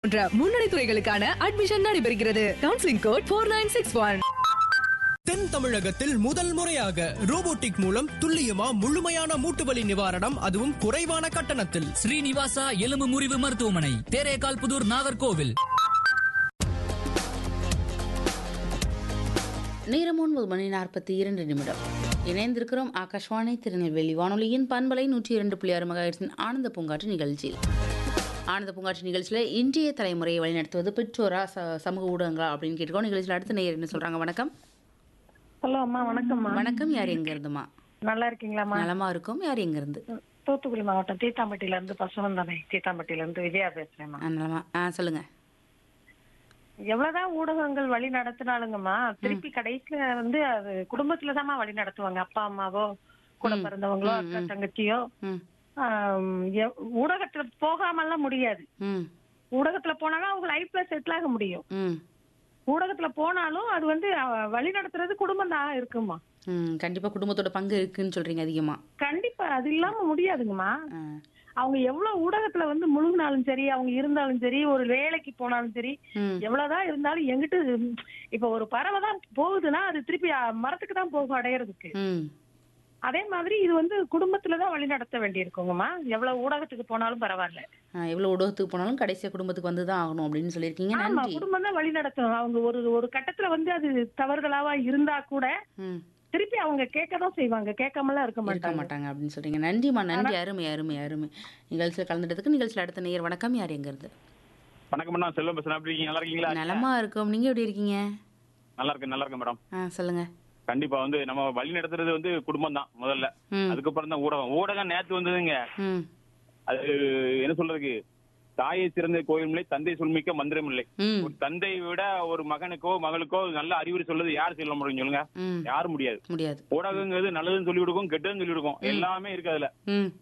போன்ற முன்னணி துறைகளுக்கான அட்மிஷன் நடைபெறுகிறது counselling code four nine six one தென் தமிழகத்தில் முதல் முறையாக ரோபோட்டிக் மூலம் துல்லியமா முழுமையான மூட்டு வலி நிவாரணம் அதுவும் குறைவான கட்டணத்தில் ஸ்ரீனிவாசா எலும்பு முறிவு மருத்துவமனை தேரேகால் புதூர் நாகர்கோவில் நேரம் ஒன்பது மணி நாற்பத்தி இரண்டு நிமிடம் இணைந்திருக்கிறோம் ஆகாஷ்வாணி திருநெல்வேலி வானொலியின் பண்பலை நூற்றி இரண்டு புள்ளி ஆறு மகாயிரத்தின் ஆனந்த பூங்காற்று நிகழ்ச்சியில் ஆனந்த பூங்காற்று நிகழ்ச்சியில் இன்றைய தலைமுறையை வழிநடத்துவது பெற்றோரா ச சமூக ஊடகங்களா அப்படின்னு கேட்டுக்கோ நிகழ்ச்சியில் அடுத்த நேயர் என்ன சொல்றாங்க வணக்கம் ஹலோ அம்மா வணக்கம்மா வணக்கம் யார் எங்க இருந்துமா நல்லா இருக்கீங்களாம்மா நலமா இருக்கும் யார் எங்க இருந்து தூத்துக்குடி மாவட்டம் தீத்தாம்பட்டியில இருந்து பசுவந்தனை தீத்தாம்பட்டியில இருந்து விஜயா பேசுறேம்மா ஆ, நலமா ஆ சொல்லுங்க எவ்வளவுதான் ஊடகங்கள் வழி நடத்தினாலுங்கம்மா திருப்பி கடைசியில வந்து அது குடும்பத்துலதாம்மா வழி நடத்துவாங்க அப்பா அம்மாவோ கூட பிறந்தவங்களோ அக்கா தங்கச்சியோ ம் ஆம், எ- ஊடகத்துல போகாமலாம் முடியாது ம் ஊடகத்துல போனாலும் அவங்க லைஃப்ல செட்டில் ஆக முடியும் ம் ஊடகத்துல போனாலும் அது வந்து அஹ், வழி நடத்துறது குடும்பம் தான் இருக்குமா ம் கண்டிப்பா குடும்பத்தோட பங்கு இருக்குன்னு சொல்றீங்க அதிகமா கண்டிப்பா அது இல்லாம முடியாதுங்கம்மா ஆ, அவங்க எவ்வளவு ஊடகத்துல வந்து முழுகினாலும் சரி அவங்க இருந்தாலும் சரி ஒரு வேலைக்கு போனாலும் சரி ம் எவ்வளவுதான் இருந்தாலும் எங்கிட்ட ம், இப்ப ஒரு பறவை தான் போகுதுன்னா அது திருப்பி அ, மரத்துக்கு தான் போகும் அடையறதுக்கு ம் அதே மாதிரி இது வந்து குடும்பத்துல தான் வழி நடத்த வேண்டியிருக்குங்கம்மா எவ்வளவு ஊடகத்துக்கு போனாலும் பரவாயில்ல ஆ, எவ்வளவு ஊடகத்துக்கு போனாலும் கடைசியா குடும்பத்துக்கு வந்து தான் ஆகணும் அப்படின்னு சொல்லியிருக்கீங்க ஆமா நன்றி குடும்பம் தான் வழி நடத்தணும் அவங்க ஒரு ஒரு கட்டத்துல வந்து அது தவறுதலாவா இருந்தா கூட ம் திருப்பி அவங்க கேட்க தான் செய்வாங்க கேட்காமலாம் இருக்க இருக்க மாட்டாங்க மாட்டாங்க அப்படின்னு சொல்றீங்க நன்றிம்மா நன்றி அருமை அருமை அருமை நிகழ்ச்சியில் கலந்துட்டதுக்கு நிகழ்ச்சியில் அடுத்த நேயர் வணக்கம் யார் எங்க இருந்து வணக்கம் மேடம் செல்வம் பேசுறேன் எப்படி இருக்கீங்க நல்லா இருக்கீங்களா நலமா இருக்கும் நீங்க எப்படி இருக்கீங்க நல்லா இருக்கு நல்லா இருக்கு மேடம் ஆ சொல்லுங்க கண்டிப்பா வந்து நம்ம வழி நடத்துறது வந்து குடும்பம் தான் முதல்ல ம் அதுக்கப்புறம் தான் ஊடகம் ஊடகம் நேத்து வந்ததுங்க ம் அது என்ன சொல்றதுக்கு தாயை சிறந்த கோயில் இல்லை தந்தை சொல்மிக்க மந்திரம் இல்லை ம் ஒரு தந்தை விட ஒரு மகனுக்கோ மகளுக்கோ நல்ல அறிவுரை சொல்றது யார் சொல்ல முடியும் சொல்லுங்க ம் யாரும் முடியாது முடியாது ஊடகங்கிறது நல்லதுன்னு சொல்லி கொடுக்கும் கெட்டதுன்னு சொல்லி கொடுக்கும் எல்லாமே இருக்கு அதுல ம்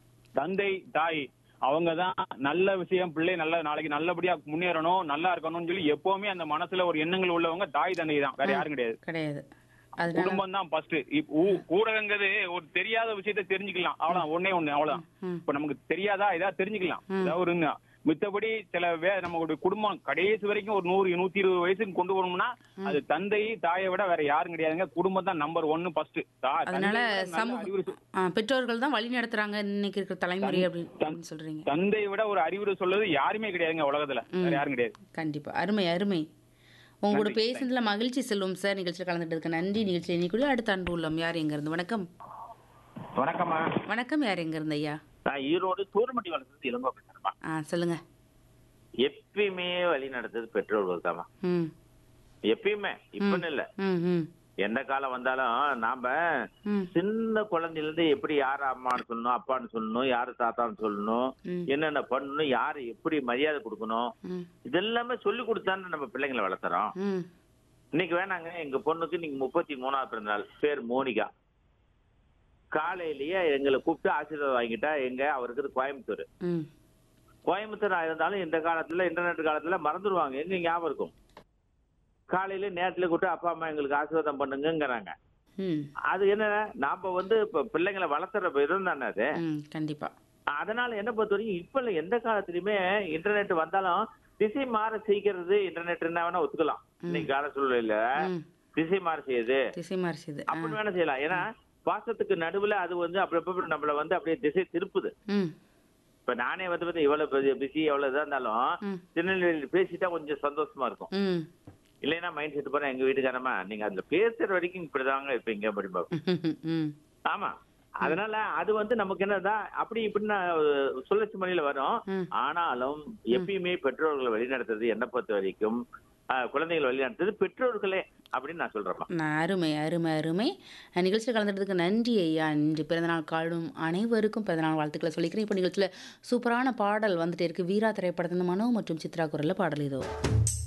தந்தை தாய் அவங்க தான் நல்ல விஷயம் பிள்ளை நல்ல நாளைக்கு நல்லபடியா முன்னேறணும் நல்லா இருக்கணும்னு சொல்லி எப்பவுமே அந்த மனசுல ஒரு எண்ணங்கள் உள்ளவங்க தாய் தந்தை தான் வேற யாரும் கிடையாது கிடையாது அதனால குடும்பம் தான் ஃபர்ஸ்ட் ஊடகங்கிறது ஒரு தெரியாத விஷயத்த தெரிஞ்சுக்கலாம் அவ்வளவுதான் ஒண்ணே ஒண்ணு அவ்வளவுதான் ம். இப்ப நமக்கு தெரியாதா ஏதாவது தெரிஞ்சுக்கலாம் ஏதாவது ஒரு இன்னும் மித்தபடி சில வே நம்மளுடைய குடும்பம் கடைசி வரைக்கும் ஒரு நூறு நூத்தி இருபது வயசுக்கு கொண்டு வரணும்னா அது தந்தை தாயை விட வேற யாரும் கிடையாதுங்க குடும்பம் தான் நம்பர் ஒன்னு ஃபர்ஸ்ட் அதனால சமூக ஆ, பெற்றோர்கள் தான் வழி நடத்துறாங்க இன்னைக்கு இருக்கிற தலைமுறை அப்படின்னு அப்படின்னு சொல்றீங்க தந்தை விட ஒரு அறிவுரை சொல்றது யாருமே கிடையாதுங்க உலகத்துல வேற யாரும் கிடையாது கண்டிப்பா அருமை அருமை உங்களோட பேசுனதுல மகிழ்ச்சி செல்வம் சார் நிகழ்ச்சியில் கலந்துட்டதுக்கு நன்றி நிகழ்ச்சியில் இன்னைக்குள்ள அடுத்த அன்பு உள்ளம் யார் எங்க இருந்து வணக்கம் வணக்கம்மா வணக்கம் யார் எங்க இருந்து ஐயா நான் ஈரோடு தூரமட்டி வளர்த்தது இளங்கோ பேசுறேம்மா ஆ சொல்லுங்க எப்பயுமே வழி நடத்தது பெற்றோர்கள் தாம்மா ம் எப்பயுமே இப்பன்னு இல்ல ம் ம் எந்த காலம் வந்தாலும் நாம ம் சின்ன குழந்தையில இருந்து எப்படி யார அம்மான்னு சொல்லணும் அப்பான்னு சொல்லணும் யாரு தாத்தான்னு சொல்லணும் ம். என்னென்ன பண்ணணும் யாரு எப்படி மரியாதை கொடுக்கணும் ம் இதெல்லாமே சொல்லி கொடுத்தான்னு நம்ம பிள்ளைங்களை வளர்த்துறோம் ம் இன்னைக்கு வேணாங்க எங்க பொண்ணுக்கு இன்னைக்கு முப்பத்தி மூணாவது பிறந்த நாள் பேர் மோனிகா காலையிலேயே எங்களை கூப்பிட்டு ஆசீர்வாதம் வாங்கிட்டா எங்க அவருக்கு இது கோயம்புத்தூர் ம் கோயம்புத்தூர் இருந்தாலும் இந்த காலத்துல இன்டர்நெட் காலத்துல மறந்துடுவாங்க எங்க ஞாபகம் இருக்கும் காலையில நேரத்துல கூப்பிட்டு அப்பா அம்மா எங்களுக்கு ஆசீர்வாதம் பண்ணுங்கங்கிறாங்க ம் அது என்ன நாம வந்து இப்ப பிள்ளைங்களை வளர்த்துற விதம் தானே அது ம் கண்டிப்பா அதனால என்ன பொறுத்த வரைக்கும் இப்ப இல்ல எந்த காலத்துலயுமே இன்டர்நெட் வந்தாலும் திசை மாற செய்கிறது இன்டர்நெட் என்ன வேணா ஒத்துக்கலாம் இன்னைக்கு கால சூழ்நிலையில ம் திசை மாற செய்யுது திசை மாறிச்சது ஆ அப்படி வேணா செய்யலாம் ஏன்னா பாசத்துக்கு நடுவுல அது வந்து அப்படி அப்படி நம்மள வந்து அப்படியே திசை திருப்புது ம் இப்ப நானே வந்து வந்து இவ்வளவு பிஸி எவ்வளவு இதா இருந்தாலும் ம். திருநெல்வேலி பேசிட்டா கொஞ்சம் சந்தோஷமா இருக்கும் ம் இல்லைன்னா மைண்ட் செட் போற எங்க வீட்டுக்காரமா நீங்க அதுல பேசுற வரைக்கும் இப்படிதாங்க இருப்பீங்க அப்படிம்பா ம் ஆமா அதனால அது வந்து நமக்கு என்னதான் அப்படி இப்படின்னு அஹ், சுழற்சி முறையில வரும் ம். ஆனாலும் எப்பயுமே பெற்றோர்களை வழிநடத்துறது என்னை பொறுத்த வரைக்கும் அஹ், குழந்தைகளை வழிநடத்துறது பெற்றோர்களே அப்படின்னு நான் சொல்றேன் நான் அருமை அருமை அருமை நிகழ்ச்சியில் கலந்துட்டதுக்கு நன்றி ஐயா இன்று பிறந்தநாள் காணும் அனைவருக்கும் பிறந்தநாள் வாழ்த்துக்களை சொல்லிக்கிறேன் இப்போ நிகழ்ச்சியில் சூப்பரான பாடல் வந்துட்டே இருக்கு வீரா திரைப்படத்தின் மனோ மற்றும் சித்ரா குரல்ல பாடல் இதோ